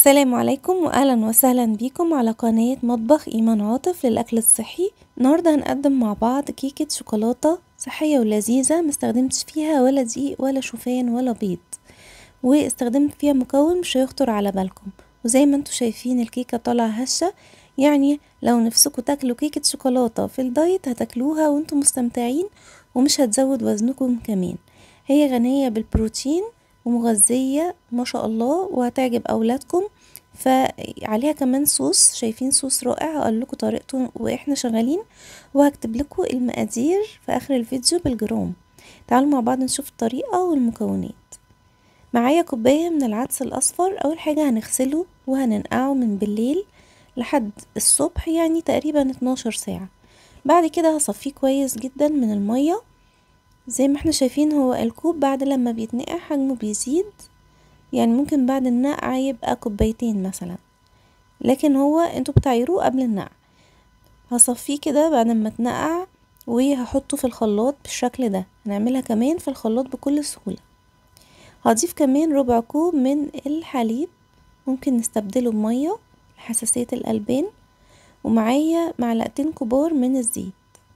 السلام عليكم واهلا وسهلا بيكم على قناة مطبخ ايمان عاطف للاكل الصحي النهاردة هنقدم مع بعض كيكة شوكولاتة صحية ولذيذة مستخدمتش فيها ولا دقيق ولا شوفان ولا بيض واستخدمت فيها مكون مش هيخطر على بالكم وزي ما انتوا شايفين الكيكة طالعة هشة يعني لو نفسكوا تاكلوا كيكة شوكولاتة في الدايت هتاكلوها وانتوا مستمتعين ومش هتزود وزنكم كمان هي غنية بالبروتين ومغذية ما شاء الله وهتعجب اولادكم فعليها كمان صوص شايفين صوص رائع هقول لكم طريقته واحنا شغالين وهكتب لكم المقادير في اخر الفيديو بالجرام تعالوا مع بعض نشوف الطريقة والمكونات معايا كوباية من العدس الاصفر اول حاجة هنغسله وهننقعه من بالليل لحد الصبح يعني تقريبا 12 ساعة بعد كده هصفيه كويس جدا من المية زي ما احنا شايفين هو الكوب بعد لما بيتنقع حجمه بيزيد يعني ممكن بعد النقع يبقى كوبايتين مثلا لكن هو انتوا بتعيروه قبل النقع هصفيه كده بعد ما اتنقع وهحطه في الخلاط بالشكل ده هنعملها كمان في الخلاط بكل سهولة هضيف كمان ربع كوب من الحليب ممكن نستبدله بمية لحساسية الألبان ومعايا معلقتين كبار من الزيت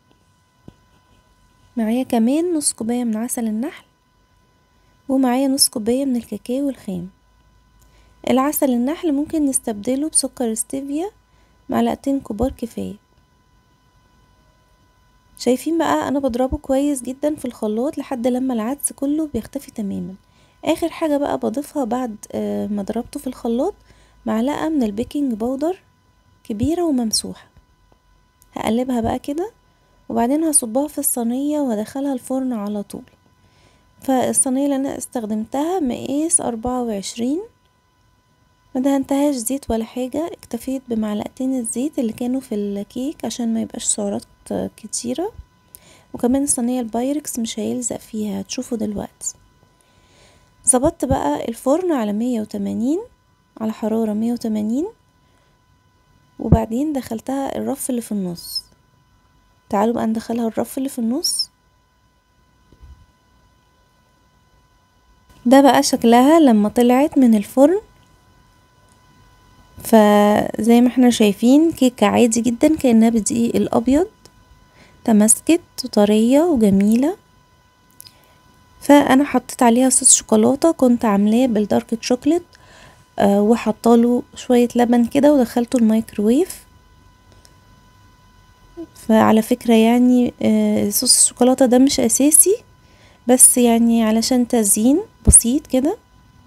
معايا كمان نص كوباية من عسل النحل ومعايا نص كوباية من الكاكاو الخام العسل النحل ممكن نستبدله بسكر ستيفيا معلقتين كبار كفاية شايفين بقى انا بضربه كويس جدا في الخلاط لحد لما العدس كله بيختفي تماما اخر حاجة بقى بضيفها بعد ما ضربته في الخلاط معلقة من البيكنج باودر كبيرة وممسوحة هقلبها بقى كده وبعدين هصبها في الصينية وهدخلها الفرن على طول فالصينية اللي انا استخدمتها مقاس اربعة وعشرين مدهنتهاش زيت ولا حاجة اكتفيت بمعلقتين الزيت اللي كانوا في الكيك عشان ما يبقاش سعرات كتيرة وكمان الصينية البايركس مش هيلزق فيها هتشوفوا دلوقتي ظبطت بقى الفرن على مية وتمانين على حرارة مية وتمانين وبعدين دخلتها الرف اللي في النص تعالوا بقى ندخلها الرف اللي في النص ده بقى شكلها لما طلعت من الفرن فزي ما احنا شايفين كيكة عادي جدا كأنها بدقيق الأبيض تمسكت وطرية وجميلة فأنا حطيت عليها صوص شوكولاتة كنت عاملاه بالدارك شوكليت أه وحطاله شوية لبن كده ودخلته الميكروويف فعلى فكرة يعني أه صوص الشوكولاتة ده مش أساسي بس يعني علشان تزيين بسيط كده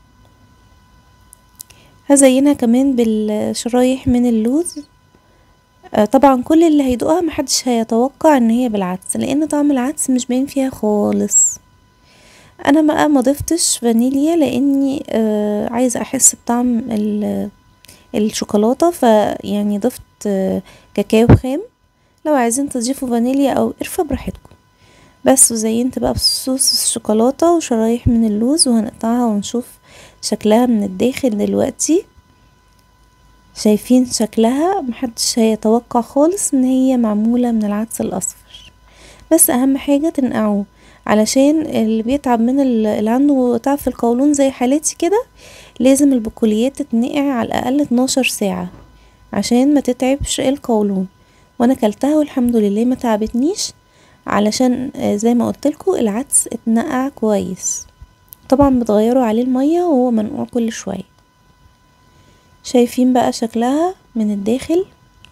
هزينها كمان بالشرايح من اللوز آه طبعا كل اللي هيدوقها محدش هيتوقع ان هي بالعدس لان طعم العدس مش باين فيها خالص انا بقى ما ضفتش فانيليا لاني آه عايزه احس بطعم الشوكولاته فيعني ضفت آه كاكاو خام لو عايزين تضيفوا فانيليا او قرفه براحتكم بس وزينت بقى بصوص الشوكولاته وشرايح من اللوز وهنقطعها ونشوف شكلها من الداخل دلوقتي شايفين شكلها محدش هيتوقع خالص ان هي معمولة من العدس الاصفر بس اهم حاجة تنقعوه علشان اللي بيتعب من اللي عنده تعب في القولون زي حالتي كده لازم البقوليات تتنقع على الاقل 12 ساعة عشان ما تتعبش القولون وانا كلتها والحمد لله ما تعبتنيش علشان زي ما قلتلكوا العدس اتنقع كويس طبعا بتغيروا عليه المية وهو منقوع كل شوية شايفين بقى شكلها من الداخل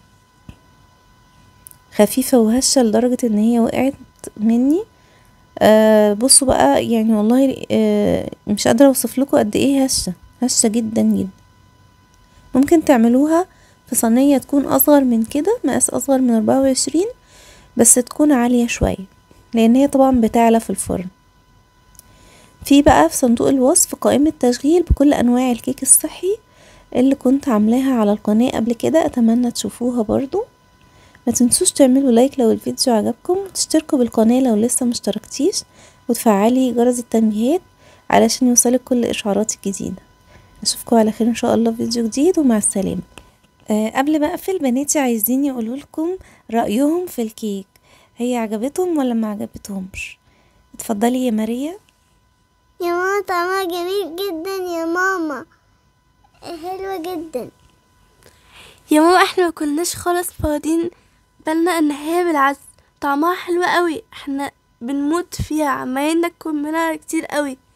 خفيفة وهشة لدرجة ان هي وقعت مني آه بصوا بقى يعني والله آه مش قادرة اوصف لكم قد ايه هشة هشة جدا جدا ممكن تعملوها في صينية تكون اصغر من كده مقاس اصغر من اربعة وعشرين بس تكون عالية شوية لان هي طبعا بتعلى في الفرن في بقى في صندوق الوصف قائمة تشغيل بكل أنواع الكيك الصحي اللي كنت عاملاها على القناة قبل كده أتمنى تشوفوها برضو ما تنسوش تعملوا لايك لو الفيديو عجبكم وتشتركوا بالقناة لو لسه مشتركتيش وتفعلي جرس التنبيهات علشان يوصلك كل إشعاراتي الجديدة أشوفكم على خير إن شاء الله في فيديو جديد ومع السلامة أه قبل ما أقفل بناتي عايزين يقولوا لكم رأيهم في الكيك هي عجبتهم ولا ما عجبتهمش اتفضلي يا ماريا يا ماما طعمها جميل جدا يا ماما حلوة جدا يا ماما احنا ما كناش خالص فاضيين بالنا ان هي بالعدس طعمها حلو قوي احنا بنموت فيها عمالين ناكل منها كتير قوي